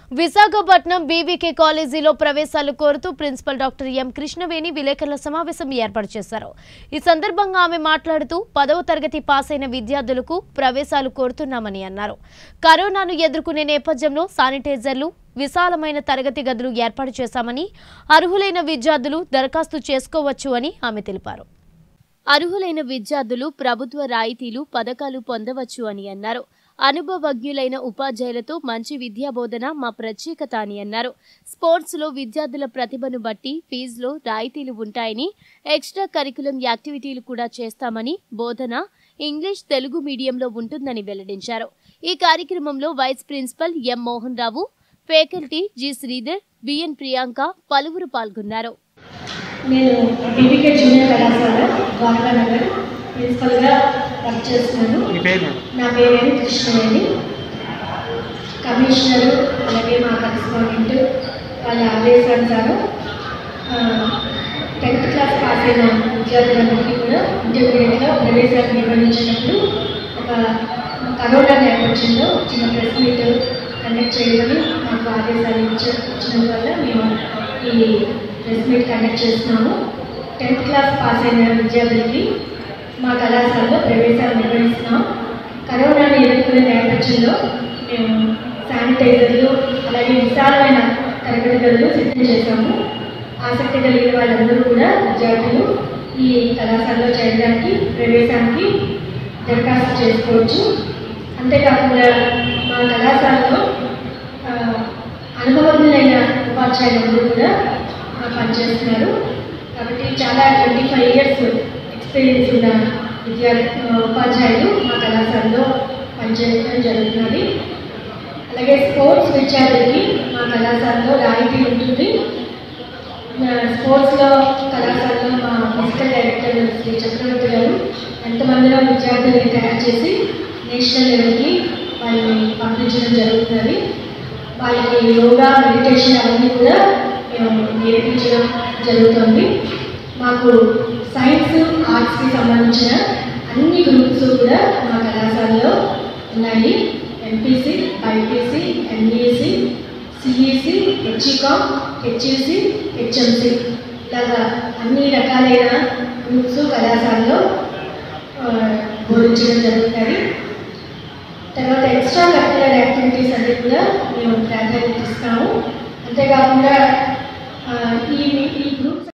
Visakhapatnam BVK కాలేజీలో ప్రవేశాలు కోరుతూ principal doctor M Krishnaveni విలేకరుల సమావేశం ఏర్పాటు చేశారు ఈ సందర్భంగా ఆమె మాట్లాడుతూ పదవ తరగతి పాస్ అయిన విద్యార్థులకు ప్రవేశాలు కోరుతున్నామని అన్నారు కరోనాను ఎదుర్కొనే నేపథ్యంలో శానిటైజర్లు విశాలమైన తరగతి గదులు ఏర్పాటు చేశామని అర్హులైన విద్యార్థులు దరఖాస్తు చేసుకోవచ్చు అని ఆమె తెలిపారు అర్హులైన విద్యార్థులు ప్రభుత్వ రాయితీలు పథకాలు పొందవచ్చు అని అన్నారు అనుభవజ్ఞులైన ఉపాధ్యాయులతో మంచి విద్యా బోధన మా ప్రత్యేకత అని అన్నారు స్పోర్ట్స్లో విద్యార్థుల ప్రతిభను బట్టి ఫీజులో రాయితీలు ఉంటాయని ఎక్స్ట్రా కరికులం యాక్టివిటీలు కూడా చేస్తామని బోధన ఇంగ్లీష్ తెలుగు మీడియంలో ఉంటుందని వెల్లడించారు ఈ కార్యక్రమంలో vice principal M Mohan Rao faculty G Sridhar BN Priyanka పలువురు పాల్గొన్నారు నేను బీబీకే జూనియర్ కళాశాల ద్వారకానగర్ ప్రిన్సిపల్గా వర్క్ చేస్తున్నాను మీ పేరు మేడం నా పేరేమి కృష్ణవేణి కమిషనరు అలాగే మా కరెస్పాండెంట్ వాళ్ళ ఆదేశానుసారం టెన్త్ క్లాస్ పాస్ అయిన విద్యార్థులందరికీ కూడా ఇంటర్మీడియట్గా ప్రవేశాలు నిర్వహించినప్పుడు ఒక కరోనా నేపథ్యంలో చిన్న ప్రెస్ మీట్ కండక్ట్ చేయమని మాకు ఆదేశాలు ఇచ్చ ఇచ్చిన వల్ల మేము ఈ ప్రెస్ మీట్ కండక్ట్ చేస్తున్నాము టెన్త్ క్లాస్ పాస్ అయిన విద్యార్థులకి మా కళాశాలలో ప్రవేశాలు నిర్వహిస్తున్నాం కరోనాను ఎదుర్కొనే నేపథ్యంలో మేము శానిటైజర్లు అలాగే విశాలమైన తరగతి గదులు సిద్ధం చేశాము ఆసక్తి కలిగిన వాళ్ళందరూ కూడా విద్యార్థులు ఈ కళాశాలలో చేరడానికి ప్రవేశానికి దరఖాస్తు చేసుకోవచ్చు అంతేకాకుండా మా కళాశాలలో ఆ, అనుభవజ్ఞులైన ఉపాధ్యాయులందరూ కూడా ఆ, పనిచేస్తున్నారు కాబట్టి చాలా ట్వంటీ ఫైవ్ ఇయర్స్ ఎక్స్పీరియన్స్ ఉన్న విద్యార్థి ఆ, ఉపాధ్యాయులు మా కళాశాలలో పనిచేయడం జరుగుతున్నది అలాగే స్పోర్ట్స్ విద్యార్థులకి మా కళాశాలలో రాయితీ ఉంటుంది ఆ, స్పోర్ట్స్లో కళాశాలలో మా ఫిజికల్ డైరెక్టర్ శ్రీ చక్రవర్తి గారు ఎంతమందిలో విద్యార్థుల్ని తయారు చేసి నేషనల్ లెవెల్కి వాళ్ళని పంపించడం జరుగుతున్నది వాళ్ళకి యోగా మెడిటేషన్ అవన్నీ కూడా మేము నేర్పించడం జరుగుతుంది మాకు సైన్స్ ఆర్ట్స్కి సంబంధించిన అన్ని గ్రూప్స్ కూడా మా కళాశాలలో ఉన్నాయి MPC BiPC MEC CEC HECom HEC HMC ఇలాగా అన్ని రకాలైన గ్రూప్స్ కళాశాలలో ఆ, బోధించడం జరుగుతుంది తర్వాత ఎక్స్ట్రా కరికులర్ యాక్టివిటీస్ అన్ని కూడా మేము ప్రాధాన్యత ఇస్తాము అంతేకాకుండా ఆ, ఈ ఈ గ్రూప్స్